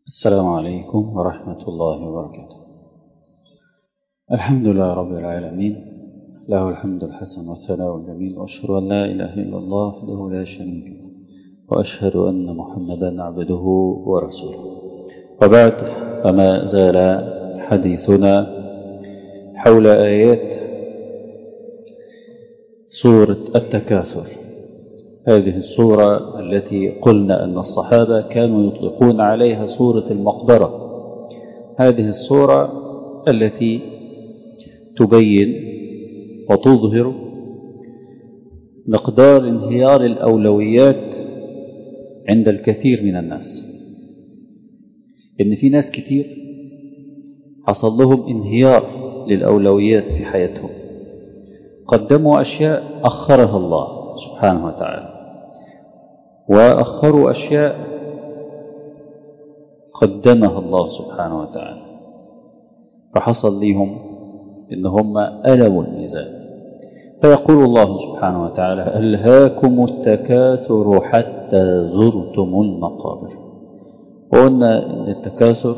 السلام عليكم ورحمة الله وبركاته الحمد لله رب العالمين له الحمد الحسن والثناء الجميل وأشهد أن لا إله إلا الله وحده لا شريك له وأشهد أن محمدا عبده ورسوله وبعد فما زال حديثنا حول آيات سورة التكاثر هذه السورة التي قلنا أن الصحابة كانوا يطلقون عليها سورة المقبرة هذه السورة التي تبين وتظهر مقدار انهيار الأولويات عند الكثير من الناس إن في ناس كتير حصل لهم انهيار للأولويات في حياتهم قدموا أشياء أخرها الله سبحانه وتعالى وأخروا أشياء قدمها الله سبحانه وتعالى فحصل لهم إن هم ألوا الميزان فيقول الله سبحانه وتعالى ألهاكم التكاثر حتى زرتم المقابر وقلنا أن التكاثر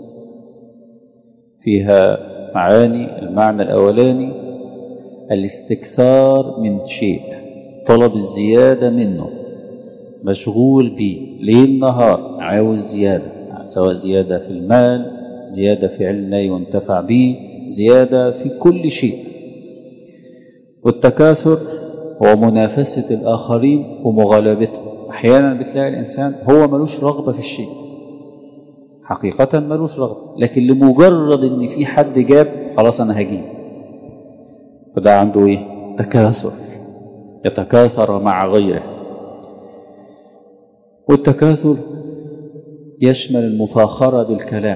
فيها معاني المعنى الأولاني الاستكثار من شيء طلب الزيادة منه مشغول به ليل نهار عاوز زيادة سواء زيادة في المال زيادة في علم لا ينتفع به زيادة في كل شيء والتكاثر هو منافسة الآخرين ومغالبتهم أحيانا بتلاقي الإنسان هو ملوش رغبة في الشيء حقيقة ملوش رغبة لكن لمجرد إن في حد جاب خلاص أنا هجيب فده عنده إيه تكاثر يتكاثر مع غيره والتكاثر يشمل المفاخرة بالكلام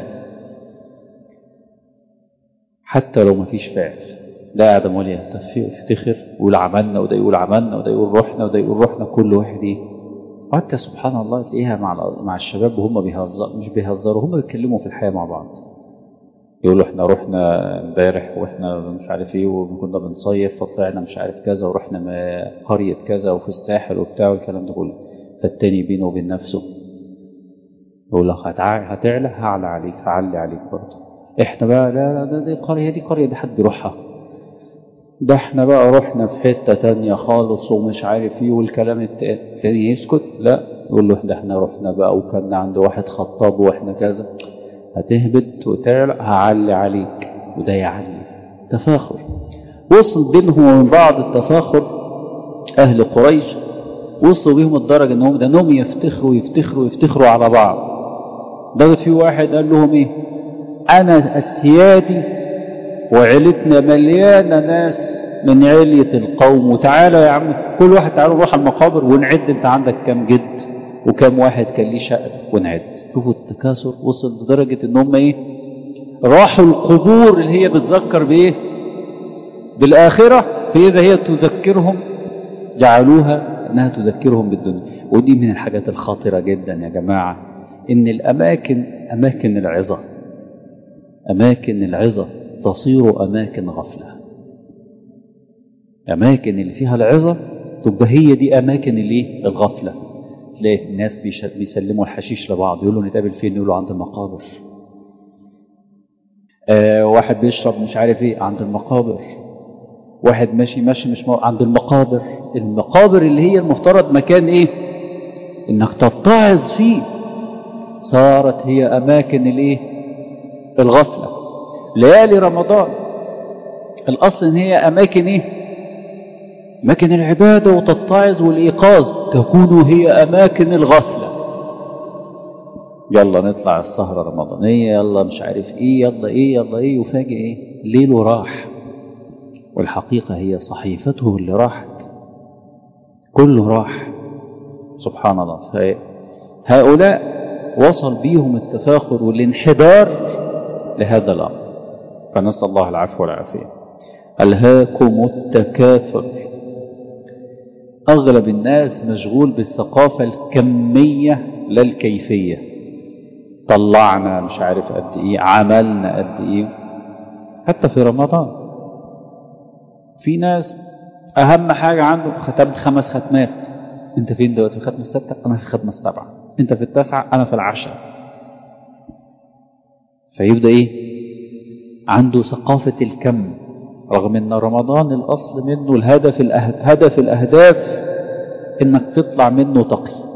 حتى لو ما فيش فعل ده قاعد عمال يفتخر ويقول عملنا وده يقول عملنا وده يقول رحنا وده يقول رحنا كل واحد ايه وحتى سبحان الله تلاقيها مع مع الشباب وهم بيهزروا مش بيهزروا هم بيتكلموا في الحياه مع بعض يقولوا احنا رحنا امبارح واحنا مش عارف ايه وكنا بنصيف فطلعنا مش عارف كذا ورحنا قريه كذا وفي الساحل وبتاع والكلام ده كله فالتاني بينه وبين نفسه يقول لك هتعلى هعلى عليك هعلي عليك برضه احنا بقى لا لا دي قرية دي قرية دي حد بيروحها ده احنا بقى رحنا في حتة تانية خالص ومش عارف ايه والكلام التاني يسكت لا يقول له ده احنا رحنا بقى وكان عند واحد خطاب واحنا كذا هتهبط وتعلى هعلي عليك وده يعلي تفاخر وصل بينهم وبين بعض التفاخر اهل قريش وصلوا بيهم الدرجة انهم ده انهم يفتخروا يفتخروا يفتخروا على بعض دوت في واحد قال لهم ايه انا السيادي وعيلتنا مليانة ناس من علية القوم وتعالى يا عم كل واحد تعالوا نروح المقابر ونعد انت عندك كام جد وكام واحد كان ليه شقد ونعد شوفوا التكاثر وصل لدرجة ان هم ايه راحوا القبور اللي هي بتذكر بايه بالاخرة فاذا هي تذكرهم جعلوها انها تذكرهم بالدنيا ودي من الحاجات الخطرة جدا يا جماعة ان الاماكن اماكن العظة اماكن العظة تصير اماكن غفلة اماكن اللي فيها العظة تبقى هي دي اماكن اللي الغفلة تلاقي الناس بيسلموا الحشيش لبعض يقولوا نتقابل فين يقولوا عند المقابر آه واحد بيشرب مش عارف ايه عند المقابر واحد ماشي ماشي مش مو... عند المقابر المقابر اللي هي المفترض مكان ايه انك تتعظ فيه صارت هي اماكن الايه الغفلة ليالي رمضان الاصل ان هي اماكن ايه اماكن العبادة وتتعظ والايقاظ تكون هي اماكن الغفلة يلا نطلع السهرة رمضانية يلا مش عارف ايه يلا ايه يلا ايه وفاجئ ايه ليله راح والحقيقة هي صحيفته اللي راحت كله راح سبحان الله هؤلاء وصل بيهم التفاخر والانحدار لهذا الأمر فنسأل الله العفو والعافية ألهاكم التكاثر أغلب الناس مشغول بالثقافة الكمية لا الكيفية طلعنا مش عارف قد إيه عملنا قد إيه حتى في رمضان في ناس أهم حاجة عنده ختمت خمس ختمات أنت فين دلوقتي في الختمة الستة أنا في الختمة السبعة أنت في التاسعة أنا في العشرة فيبدأ إيه عنده ثقافة الكم رغم أن رمضان الأصل منه الهدف الأهد... هدف الأهداف إنك تطلع منه تقي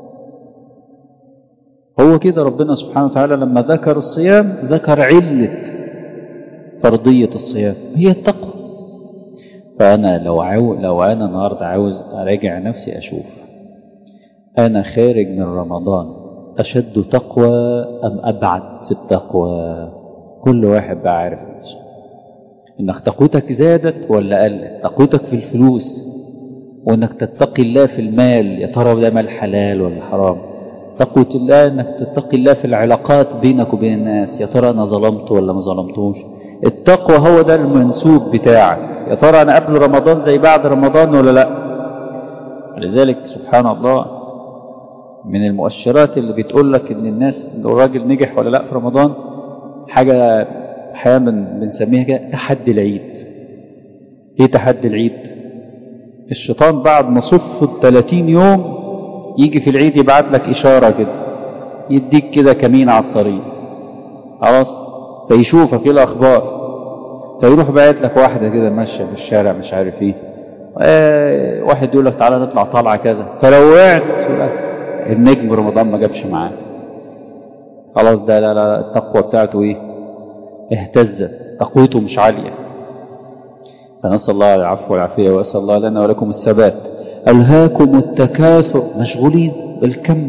هو كده ربنا سبحانه وتعالى لما ذكر الصيام ذكر علة فرضية الصيام هي التقوى فأنا لو عاو... لو أنا النهاردة عاوز أراجع نفسي أشوف أنا خارج من رمضان أشد تقوى أم أبعد في التقوى كل واحد بقى عارف نفسه إنك تقوتك زادت ولا قلت تقوتك في الفلوس وإنك تتقي الله في المال يا ترى ده مال حلال ولا حرام تقوة الله إنك تتقي الله في العلاقات بينك وبين الناس يا ترى أنا ظلمت ولا ما ظلمتوش التقوى هو ده المنسوب بتاعك يا ترى أنا قبل رمضان زي بعد رمضان ولا لا لذلك سبحان الله من المؤشرات اللي بتقول لك ان الناس لو الراجل نجح ولا لا في رمضان حاجة احيانا بنسميها كده تحدي العيد ايه تحدي العيد الشيطان بعد ما صف ال 30 يوم يجي في العيد يبعت لك اشارة كده يديك كده كمين على الطريق خلاص فيشوفك ايه الاخبار فيروح باعت لك واحدة كده ماشية في الشارع مش عارف ايه آه واحد يقول لك تعالى نطلع طلعة كذا فلو وقعت النجم رمضان ما جابش معاه خلاص ده لا لا التقوى بتاعته ايه اهتزت تقويته مش عالية فنسأل الله العفو والعافية وأسأل الله لنا ولكم الثبات ألهاكم التكاثر مشغولين بالكم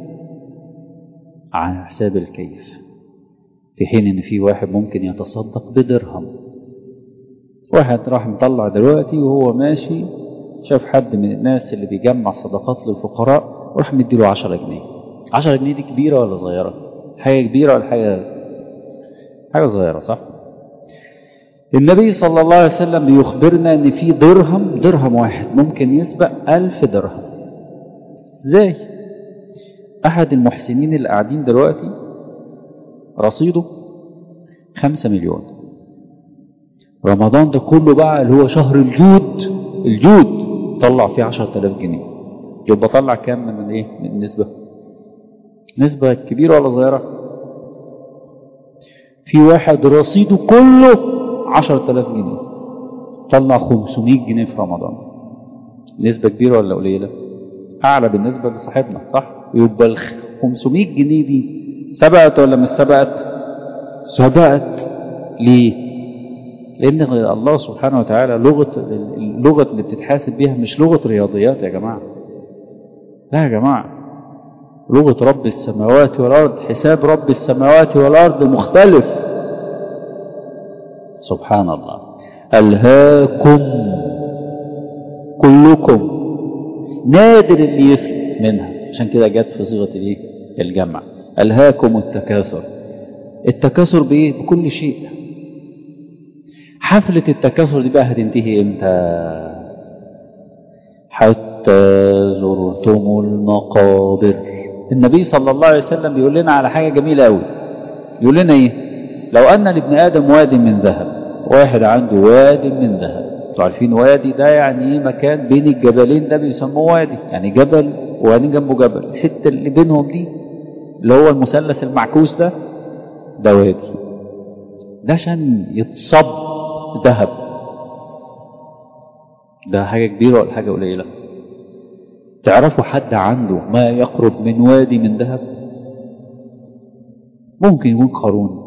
على حساب الكيف في حين ان في واحد ممكن يتصدق بدرهم واحد راح مطلع دلوقتي وهو ماشي شاف حد من الناس اللي بيجمع صدقات للفقراء وراح مديله 10 جنيه 10 جنيه دي كبيرة ولا صغيرة حاجة كبيرة ولا حاجة حاجة صغيرة صح النبي صلى الله عليه وسلم بيخبرنا ان في درهم درهم واحد ممكن يسبق ألف درهم ازاي احد المحسنين اللي قاعدين دلوقتي رصيده خمسة مليون رمضان ده كله بقى اللي هو شهر الجود الجود طلع فيه عشرة آلاف جنيه يبقى طلع كام من الايه من النسبة نسبة كبيرة ولا صغيرة في واحد رصيده كله عشرة آلاف جنيه طلع 500 جنيه في رمضان نسبة كبيرة ولا قليلة أعلى بالنسبة لصاحبنا صح يبقى ال 500 جنيه دي سبقت ولا مش سبقت سبقت ليه لأن الله سبحانه وتعالى لغة اللغة اللي بتتحاسب بيها مش لغة رياضيات يا جماعة لا يا جماعة لغة رب السماوات والأرض حساب رب السماوات والأرض مختلف سبحان الله ألهاكم كلكم نادر اللي يفلت منها عشان كده جت في صيغة الايه الجمع ألهاكم التكاثر التكاثر بإيه بكل شيء حفلة التكاثر دي بقى هتنتهي امتى حتى زرتم المقابر النبي صلى الله عليه وسلم بيقول لنا على حاجة جميلة قوي يقول لنا ايه لو أن لابن آدم واد من ذهب واحد عنده واد من ذهب انتوا عارفين وادي ده يعني ايه مكان بين الجبلين ده بيسموه وادي يعني جبل وبعدين جنبه جبل الحتة اللي بينهم دي اللي هو المثلث المعكوس ده ده وادي ده عشان يتصب ذهب ده حاجة كبيرة ولا حاجة قليلة تعرفوا حد عنده ما يقرب من وادي من ذهب ممكن يكون قارون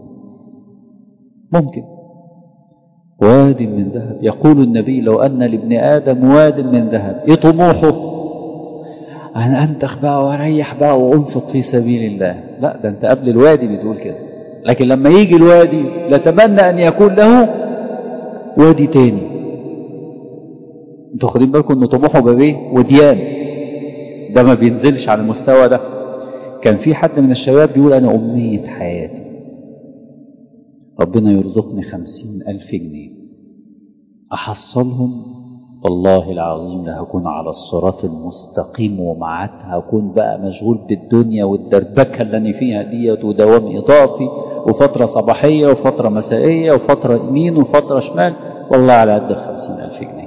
ممكن واد من ذهب يقول النبي لو أن لابن آدم واد من ذهب ايه طموحه أنا أنتخ بقى وأريح بقى وأنفق في سبيل الله لا ده أنت قبل الوادي بتقول كده لكن لما يجي الوادي لتمنى أن يكون له وادي تاني انتوا واخدين بالكم ان طموحه بابيه وديان ده ما بينزلش على المستوى ده كان في حد من الشباب بيقول أنا أمنية حياتي ربنا يرزقني خمسين ألف جنيه أحصلهم والله العظيم لهكون على الصراط المستقيم ومعاتها هكون بقى مشغول بالدنيا والدربكة اللي أنا فيها ديت ودوام إضافي وفترة صباحية وفترة مسائية وفترة يمين وفترة شمال والله على قد الخمسين ألف جنيه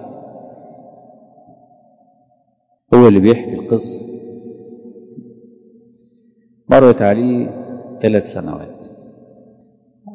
هو اللي بيحكي القصة مرت عليه ثلاث سنوات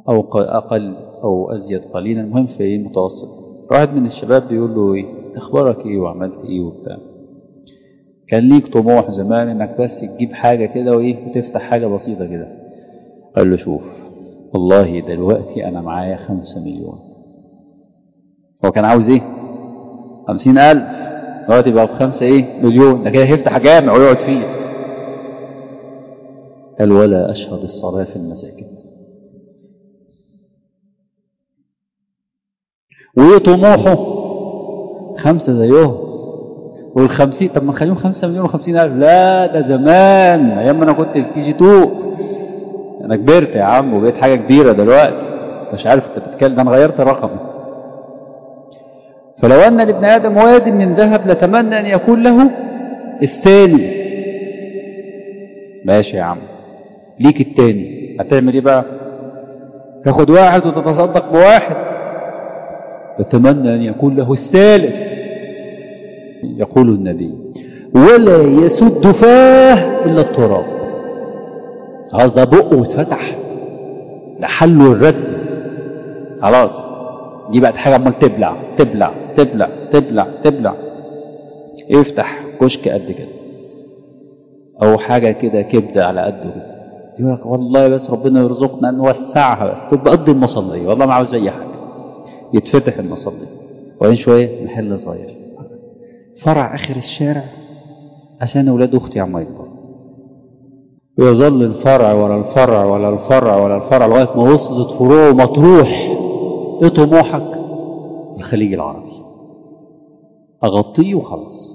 أو أقل أو أزيد قليلا المهم في إيه متوسط واحد من الشباب بيقول له إيه أخبارك إيه وعملت إيه وبتاع كان ليك طموح زمان إنك بس تجيب حاجة كده وإيه وتفتح حاجة بسيطة كده قال له شوف والله دلوقتي أنا معايا خمسة مليون هو كان عاوز إيه خمسين ألف دلوقتي بقى بخمسة إيه مليون ده كده هيفتح جامع ويقعد فيه قال ولا أشهد الصلاة في المساجد وإيه طموحه خمسة زيهم والخمسين طب ما نخليهم خمسة مليون وخمسين ألف لا ده زمان أيام ما أنا كنت في كي جي 2 أنا كبرت يا عم وبقيت حاجة كبيرة دلوقتي مش عارف أنت بتتكلم ده أنا غيرت الرقم فلو أن لابن آدم واد من ذهب لتمنى أن يكون له الثاني ماشي يا عم ليك التاني هتعمل ايه بقى تاخد واحد وتتصدق بواحد تتمنى ان يكون له الثالث يقول النبي ولا يسد فاه الا التراب خلاص ده بقه واتفتح ده حله الرد خلاص دي بقت حاجه عمال تبلع تبلع تبلع تبلع تبلع افتح كشك قد كده او حاجه كده كبده على قده كده يقول لك والله بس ربنا يرزقنا نوسعها بس تبقى قد المصليه والله ما عاوز اي حاجه يتفتح المصلي وبعدين شويه محل صغير فرع اخر الشارع عشان اولاد اختي عم يكبروا ويظل الفرع ولا الفرع ولا الفرع ولا الفرع لغايه ما وصلت فروع مطروح ايه طموحك الخليج العربي اغطيه وخلاص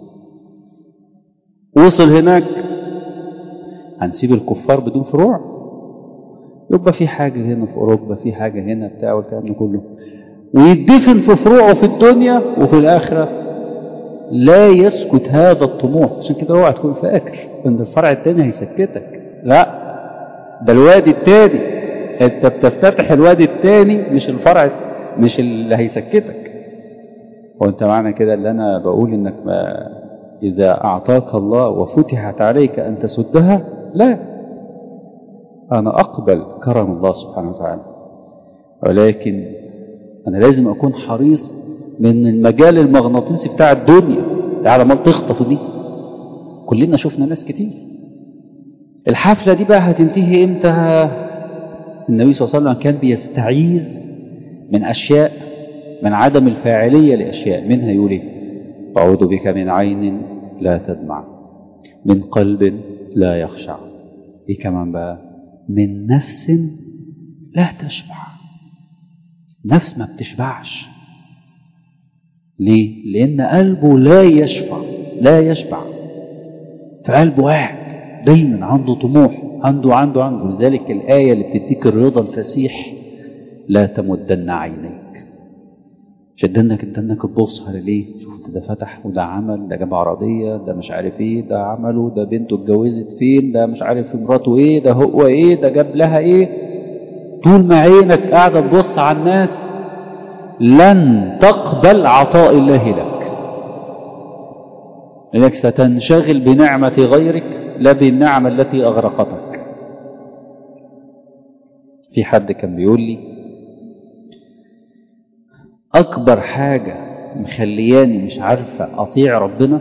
وصل هناك هنسيب الكفار بدون فروع يبقى في حاجة هنا في أوروبا في حاجة هنا بتاع والكلام ده كله ويدفن في فروعه في الدنيا وفي الآخرة لا يسكت هذا الطموح عشان كده اوعى تكون فاكر ان الفرع التاني هيسكتك لا ده الوادي التاني انت بتفتتح الوادي التاني مش الفرع مش اللي هيسكتك وانت معنى كده اللي انا بقول انك ما اذا اعطاك الله وفتحت عليك ان تسدها لا أنا أقبل كرم الله سبحانه وتعالى ولكن أنا لازم أكون حريص من المجال المغناطيسي بتاع الدنيا اللي على ما تخطف دي كلنا شفنا ناس كتير الحفلة دي بقى هتنتهي إمتى النبي صلى الله عليه وسلم كان بيستعيذ من أشياء من عدم الفاعلية لأشياء منها يقول إيه أعوذ بك من عين لا تدمع من قلب لا يخشع ايه كمان بقى من نفس لا تشبع نفس ما بتشبعش ليه لان قلبه لا يشبع لا يشبع فقلبه قاعد دايما عنده طموح عنده عنده عنده لذلك الآية اللي بتديك الرضا الفسيح لا تمدن عينيك شدنك انك تبص على ليه شفت ده فتح وده عمل ده جاب عربية ده مش عارف ايه ده عمله ده بنته اتجوزت فين ده مش عارف مراته ايه ده هو ايه ده جاب لها ايه طول ما عينك قاعدة تبص على الناس لن تقبل عطاء الله لك لأنك ستنشغل بنعمة غيرك لا بالنعمة التي أغرقتك في حد كان بيقول لي أكبر حاجة مخلياني مش عارفة أطيع ربنا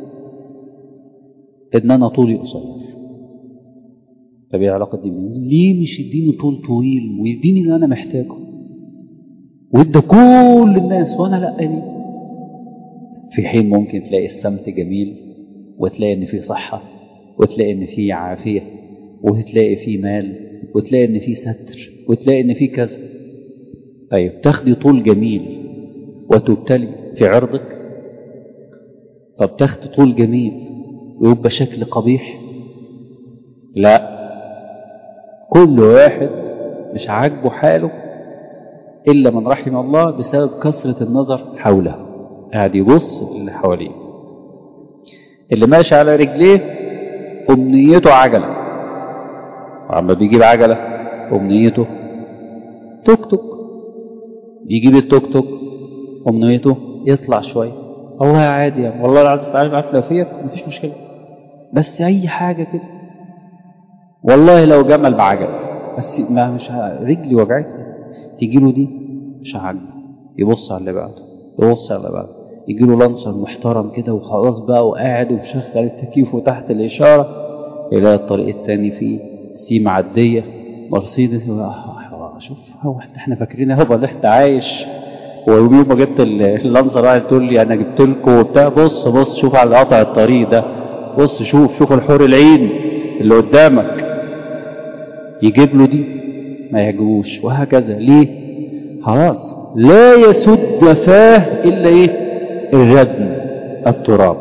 إن أنا طولي قصير طب إيه علاقة دي بيه؟ ليه مش يديني طول طويل ويديني اللي أنا محتاجه ويدى كل الناس وأنا لأ ليه في حين ممكن تلاقي السمت جميل وتلاقي إن فيه صحة وتلاقي إن فيه عافية وتلاقي فيه مال وتلاقي إن فيه ستر وتلاقي إن فيه كذا طيب تاخدي طول جميل وتبتلي في عرضك طب تاخدي طول جميل ويبقى شكل قبيح لا كل واحد مش عاجبه حاله إلا من رحم الله بسبب كثرة النظر حوله قاعد يبص اللي حواليه اللي ماشي على رجليه أمنيته عجلة وعما بيجيب عجلة أمنيته توك توك يجيب التوك توك أمنيته يطلع شوية والله عادي يعني والله العظيم عارف عارف لو فيك مفيش مشكلة بس أي حاجة كده والله لو جمل بعجل بس ما مش ه... رجلي وجعتني تيجي له دي مش عاجبه يبص على اللي بعده يبص على اللي بعده يجي له لانسر محترم كده وخلاص بقى وقاعد ومشغل التكييف وتحت الإشارة يلاقي الطريق التاني فيه سي معدية مرسيدس شوف هو احنا فاكرين هو اللي احنا عايش ويوم ما جبت اللانسر قاعد تقول لي انا جبت لكم وبتاع بص بص شوف على قطع الطريق ده بص شوف شوف الحور العين اللي قدامك يجيب له دي ما يعجبوش وهكذا ليه خلاص لا يسد فاه الا ايه الردم التراب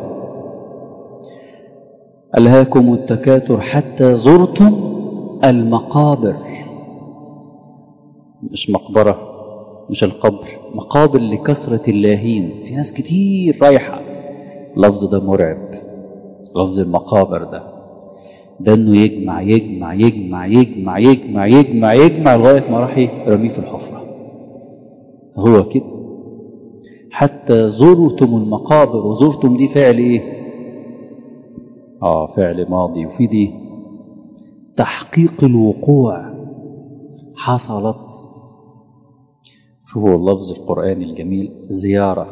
ألهاكم التكاثر حتى زرتم المقابر مش مقبرة مش القبر مقابر لكثرة اللاهين في ناس كتير رايحة اللفظ ده مرعب لفظ المقابر ده ده انه يجمع يجمع يجمع يجمع يجمع يجمع يجمع لغاية ما راح يرميه في الحفرة هو كده حتى زرتم المقابر وزرتم دي فعل ايه اه فعل ماضي وفي دي تحقيق الوقوع حصلت شوفوا اللفظ القرآني الجميل زيارة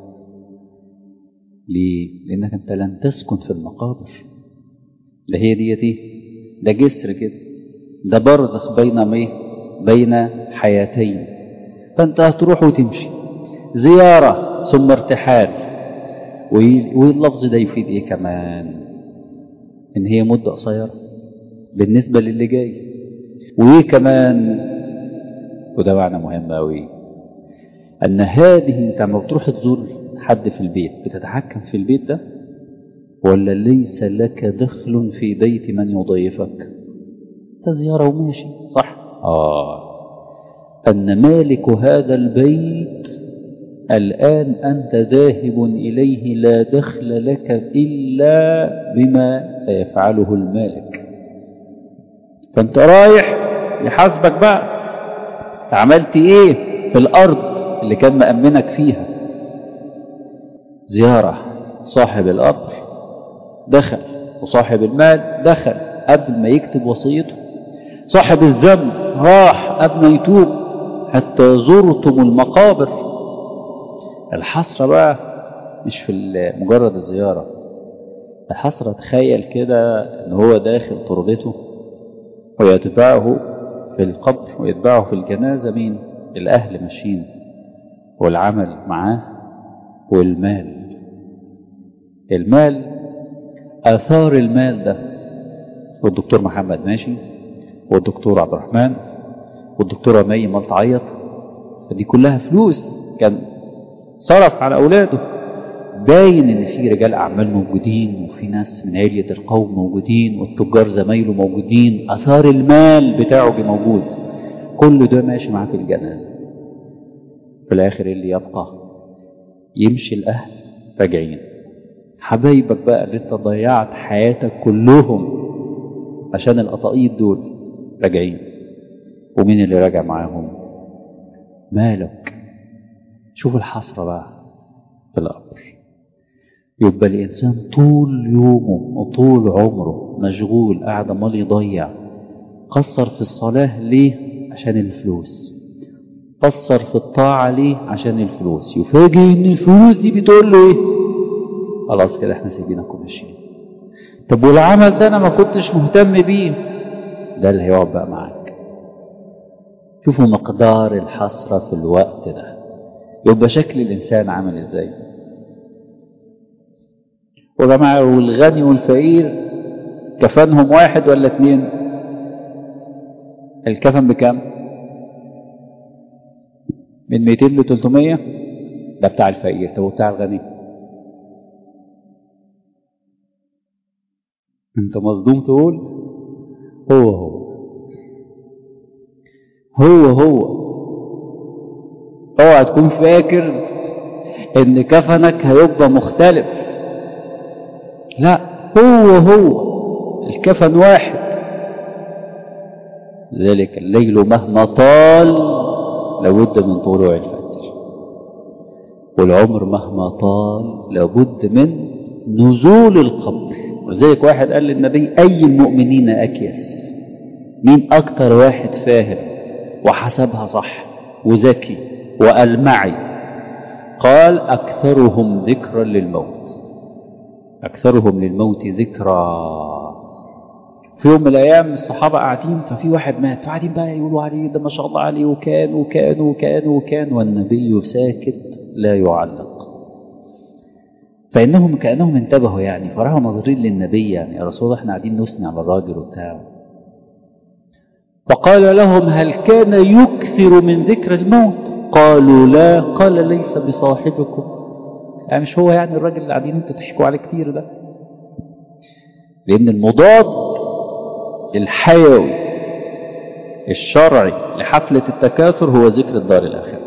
ليه؟ لأنك أنت لن تسكن في المقابر ده هي دي دي ده جسر كده ده برزخ بين ايه بين حياتين فأنت هتروح وتمشي زيارة ثم ارتحال واللفظ ده يفيد ايه كمان ان هي مدة قصيرة بالنسبة للي جاي وايه كمان وده معنى مهم قوي ان هذه انت لما بتروح تزور حد في البيت بتتحكم في البيت ده ولا ليس لك دخل في بيت من يضيفك انت زيارة وماشي صح اه ان مالك هذا البيت الآن أنت ذاهب إليه لا دخل لك إلا بما سيفعله المالك فأنت رايح يحاسبك بقى عملت إيه في الأرض اللي كان مأمنك فيها زيارة صاحب القبر دخل وصاحب المال دخل قبل ما يكتب وصيته صاحب الذنب راح قبل ما يتوب حتى زرتم المقابر الحسرة بقى مش في مجرد الزيارة الحسرة تخيل كده ان هو داخل تربته ويتبعه في القبر ويتبعه في الجنازة مين الأهل ماشيين والعمل معاه والمال المال آثار المال ده والدكتور محمد ماشي والدكتور عبد الرحمن والدكتورة مي مال تعيط دي كلها فلوس كان صرف على أولاده باين إن في رجال أعمال موجودين وفي ناس من علية القوم موجودين والتجار زمايله موجودين أثار المال بتاعه موجود كل ده ماشي معاه في الجنازة في الآخر اللي يبقى يمشي الأهل راجعين حبايبك بقى اللي انت ضيعت حياتك كلهم عشان القطاقيط دول راجعين ومين اللي راجع معاهم مالك شوف الحسرة بقى في الأمر يبقى الإنسان طول يومه وطول عمره مشغول قاعد عمال يضيع قصر في الصلاة ليه عشان الفلوس قصر في الطاعة ليه عشان الفلوس يفاجئ ان الفلوس دي بتقول له ايه خلاص كده احنا سايبينك وماشيين طب والعمل ده انا ما كنتش مهتم بيه ده اللي هيقعد بقى معاك شوفوا مقدار الحسرة في الوقت ده يبقى شكل الإنسان عامل إزاي وجماعة والغني والفقير كفنهم واحد ولا اتنين الكفن بكام من 200 ل 300 ده بتاع الفقير طب وبتاع الغني انت مصدوم تقول هو هو هو هو اوعى تكون فاكر ان كفنك هيبقى مختلف لا هو هو الكفن واحد ذلك الليل مهما طال لابد من طلوع الفجر والعمر مهما طال لابد من نزول القبر ولذلك واحد قال للنبي أي المؤمنين أكيس مين أكتر واحد فاهم وحسبها صح وذكي وألمعي قال أكثرهم ذكرا للموت أكثرهم للموت ذكرى في يوم من الأيام الصحابة قاعدين ففي واحد مات فقاعدين بقى يقولوا عليه ده ما شاء الله عليه وكان وكان وكان وكان والنبي ساكت لا يعلق فإنهم كأنهم انتبهوا يعني فراحوا ناظرين للنبي يعني يا رسول الله احنا قاعدين نثني على الراجل وبتاع فقال لهم هل كان يكثر من ذكر الموت قالوا لا قال ليس بصاحبكم يعني مش هو يعني الراجل اللي قاعدين انتوا تحكوا عليه كتير ده لأن المضاد الحيوي الشرعي لحفلة التكاثر هو ذكر الدار الآخرة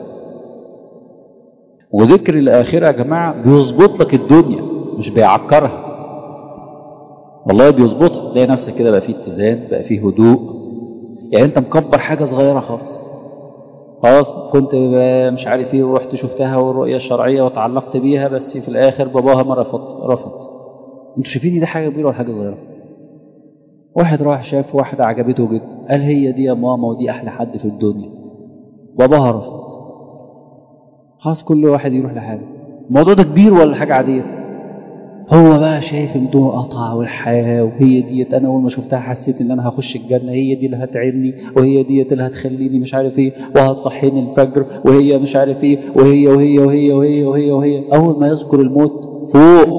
وذكر الآخرة يا جماعة بيظبط لك الدنيا مش بيعكرها والله بيظبطها تلاقي نفسك كده بقى فيه اتزان بقى فيه هدوء يعني انت مكبر حاجة صغيرة خالص خلاص كنت مش عارف ايه ورحت شفتها والرؤية الشرعية وتعلقت بيها بس في الآخر باباها ما رفض رفض انتوا شايفين دي حاجة كبيرة ولا حاجة صغيرة واحد راح شاف واحدة عجبته جدا قال هي دي يا ماما ودي أحلى حد في الدنيا باباها رفض خلاص كل واحد يروح لحاله الموضوع ده كبير ولا حاجة عادية هو بقى شايف الضوء قطع والحياة وهي ديت أنا أول ما شفتها حسيت إن أنا هخش الجنة هي دي اللي هتعيني وهي ديت اللي هتخليني مش عارف إيه وهتصحيني الفجر وهي مش عارف إيه وهي وهي وهي وهي وهي وهي أول ما يذكر الموت فوق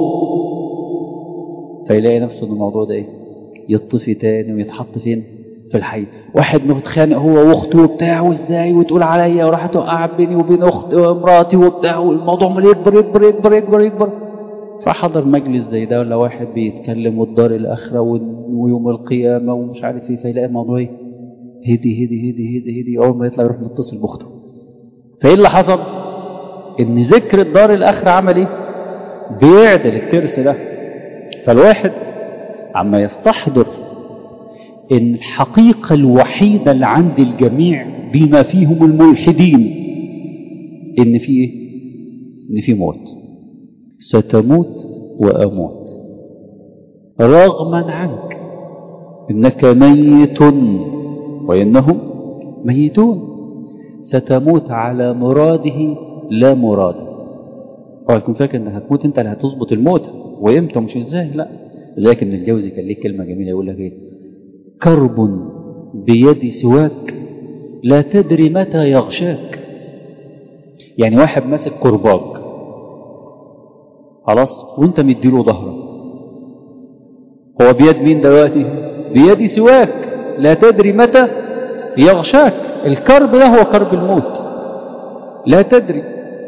فيلاقي نفسه إن الموضوع ده إيه يطفي تاني ويتحط فين في الحي واحد متخانق هو واخته وبتاع وازاي وتقول عليا وراح توقع بيني وبين اختي ومراتي وبتاع والموضوع عمال يكبر يكبر يكبر يكبر يكبر فحضر مجلس زي ده ولا واحد بيتكلم والدار الاخره ويوم القيامه ومش عارف ايه فيلاقي الموضوع ايه هدي هدي هدي هدي هدي اول ما يطلع يروح متصل باخته فايه اللي حصل؟ ان ذكر الدار الاخره عمل ايه؟ بيعدل الترس ده فالواحد عما يستحضر ان الحقيقة الوحيدة اللي عند الجميع بما فيهم الملحدين ان في ايه ان في موت ستموت واموت رغما عنك انك ميت وانهم ميتون ستموت على مراده لا مراده اوعى تكون فاكر انك هتموت انت اللي هتظبط الموت وامتى مش ازاي لا لذلك ابن الجوزي كان ليه كلمه جميله يقول لك ايه كرب بيد سواك لا تدري متى يغشاك يعني واحد ماسك كرباج خلاص وانت مديله ظهرك هو بيد مين دلوقتي بيد سواك لا تدري متى يغشاك الكرب ده هو كرب الموت لا تدري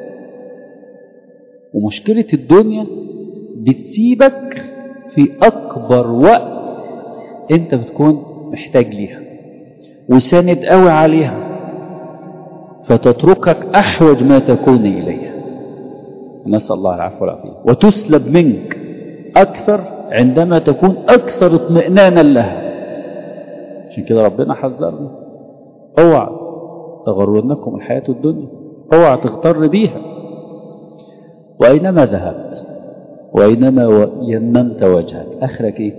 ومشكلة الدنيا بتسيبك في أكبر وقت أنت بتكون محتاج ليها وساند قوي عليها فتتركك أحوج ما تكون إليها نسأل الله العفو والعافية وتسلب منك أكثر عندما تكون أكثر اطمئنانا لها عشان كده ربنا حذرنا اوعى تغرنكم الحياة الدنيا اوعى تغتر بيها وأينما ذهبت وأينما يممت وجهك آخرك إيه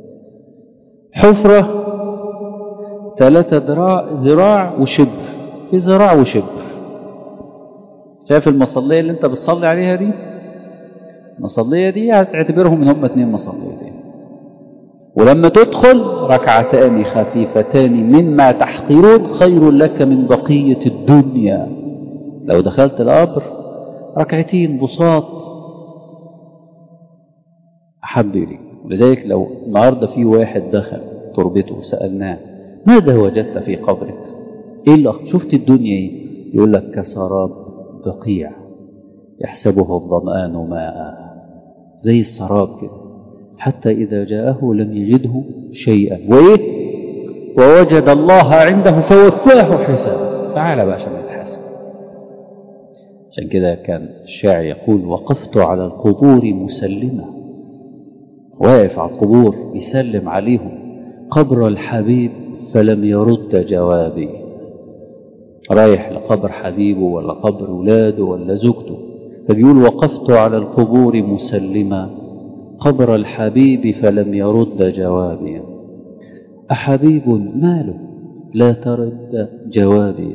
حفرة ثلاثة ذراع, ذراع وشبر في ذراع وشبر شايف المصلية اللي انت بتصلي عليها دي المصلية دي هتعتبرهم ان هم اتنين مصليتين ولما تدخل ركعتان خفيفتان مما تحقرون خير لك من بقية الدنيا لو دخلت القبر ركعتين بساط أحب إليك ولذلك لو النهاردة في واحد دخل تربته وسألناه ماذا وجدت في قبرك إيه اللي شفت الدنيا إيه يقول لك كسراب بقيع يحسبه الظمآن ماء زي السراب كده حتى إذا جاءه لم يجده شيئا وإيه ووجد الله عنده فوفاه حسابه تعال بقى عشان نتحاسب عشان كده كان الشاعر يقول وقفت على القبور مسلمة واقف على القبور يسلم عليهم قبر الحبيب فلم يرد جوابي رايح لقبر حبيبه ولا قبر ولاده ولا زوجته فبيقول وقفت على القبور مسلما قبر الحبيب فلم يرد جوابي أحبيب ماله لا ترد جوابي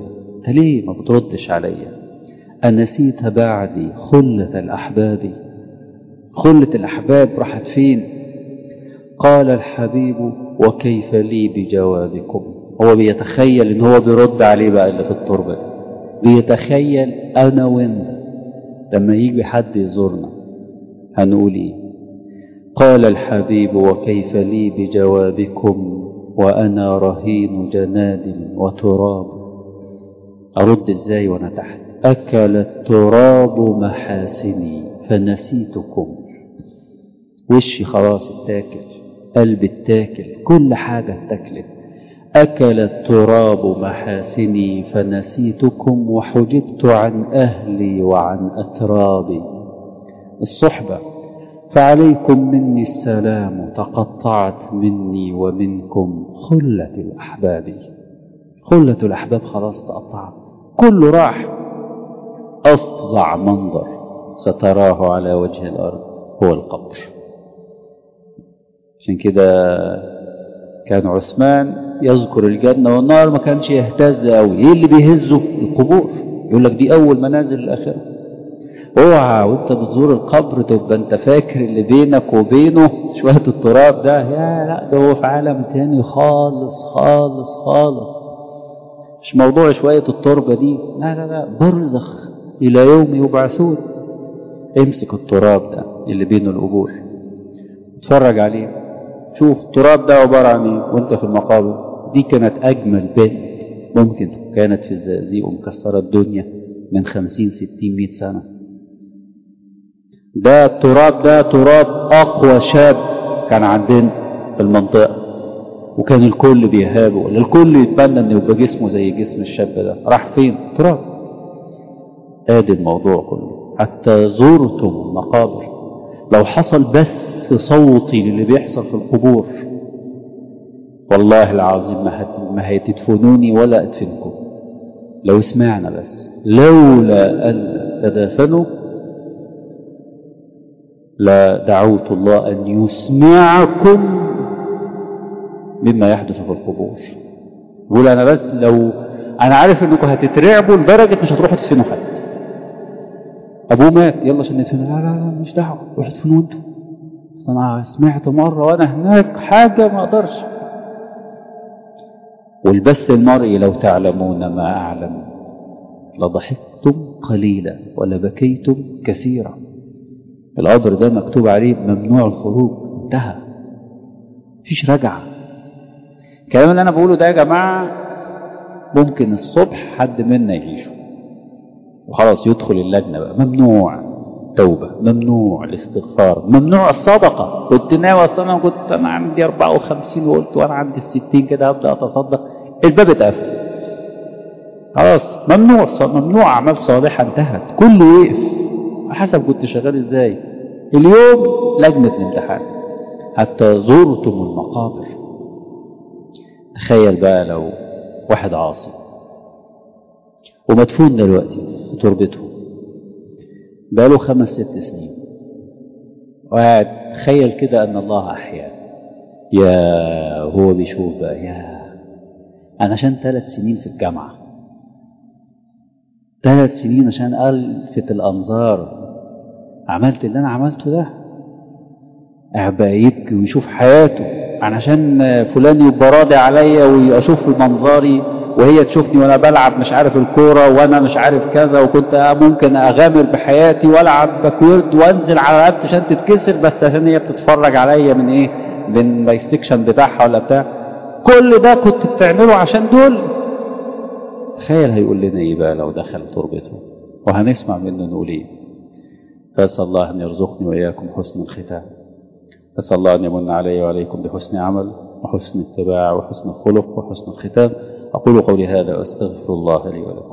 انت ليه ما بتردش عليا أنسيت بعدي خلة الأحباب خلة الأحباب راحت فين قال الحبيب وكيف لي بجوابكم هو بيتخيل ان هو بيرد عليه بقى اللي في التربة دي بيتخيل انا وانت لما يجي حد يزورنا هنقول ايه قال الحبيب وكيف لي بجوابكم وانا رهين جناد وتراب ارد ازاي وانا تحت اكل التراب محاسني فنسيتكم وشي خلاص اتاكل قلبي اتاكل كل حاجة اتاكلت أكل التراب محاسني فنسيتكم وحجبت عن أهلي وعن أترابي الصحبة فعليكم مني السلام تقطعت مني ومنكم خلة الأحباب خلة الأحباب خلاص تقطعت كله راح أفظع منظر ستراه على وجه الأرض هو القبر عشان كده كان عثمان يذكر الجنة والنار ما كانش يهتز قوي ايه اللي بيهزه القبور يقول لك دي اول منازل الاخرة اوعى وانت بتزور القبر تبقى انت فاكر اللي بينك وبينه شوية التراب ده يا لا ده هو في عالم تاني خالص خالص خالص مش موضوع شوية التربة دي لا لا لا برزخ إلى يوم يبعثون امسك التراب ده اللي بينه القبور اتفرج عليه شوف التراب ده عبارة عن ايه وانت في المقابر دي كانت أجمل بنت ممكن كانت في الزقازيق ومكسرة الدنيا من خمسين ستين مئة سنة ده التراب ده تراب أقوى شاب كان عندنا في المنطقة وكان الكل بيهابه الكل يتمنى انه يبقى جسمه زي جسم الشاب ده راح فين تراب ادي الموضوع كله حتى زرتم المقابر لو حصل بس صوتي للي بيحصل في القبور والله العظيم ما, هت... ما هتدفنوني ولا ادفنكم لو سمعنا بس لولا ان تدافنوا لدعوت الله ان يسمعكم مما يحدث في القبور يقول انا بس لو انا عارف انكم هتترعبوا لدرجه مش هتروحوا تدفنوا حد ابوه مات يلا عشان ندفنه لا لا لا مش دعوه روحوا ادفنوا انتوا انا سمعت مره وانا هناك حاجه ما اقدرش والبث المرئي لو تعلمون ما اعلم لضحكتم قليلا ولبكيتم كثيرا القبر ده مكتوب عليه ممنوع الخروج انتهى مفيش رجعه الكلام اللي انا بقوله ده يا جماعه ممكن الصبح حد منا يعيشه وخلاص يدخل اللجنه بقى ممنوع توبه ممنوع الاستغفار ممنوع الصدقه كنت ناوي اصل انا كنت انا عندي 54 وقلت وانا عندي 60 كده هبدا اتصدق الباب اتقفل خلاص ممنوع ممنوع اعمال صالحه انتهت كله وقف حسب كنت شغال ازاي اليوم لجنه الامتحان حتى زرتم المقابر تخيل بقى لو واحد عاصي ومدفون دلوقتي في تربته بقاله خمس ست سنين وقاعد تخيل كده ان الله احياه يا هو بيشوف بقى يا انا عشان ثلاث سنين في الجامعه ثلاث سنين عشان الفت الانظار عملت اللي انا عملته ده قاعد بقى يبكي ويشوف حياته علشان فلان يبقى راضي عليا واشوف منظري وهي تشوفني وانا بلعب مش عارف الكوره وانا مش عارف كذا وكنت ممكن اغامر بحياتي والعب باكورد وانزل على رقبتي عشان تتكسر بس عشان هي بتتفرج عليا من ايه من البلاي ستيشن بتاعها ولا بتاع كل ده كنت بتعمله عشان دول تخيل هيقول لنا ايه بقى لو دخل تربته وهنسمع منه نقول ايه فاسال الله ان يرزقني واياكم حسن الختام أسأل الله أن يمن علي وعليكم بحسن عمل وحسن اتباع وحسن الخلق وحسن الختام أقول قولي هذا وأستغفر الله لي ولكم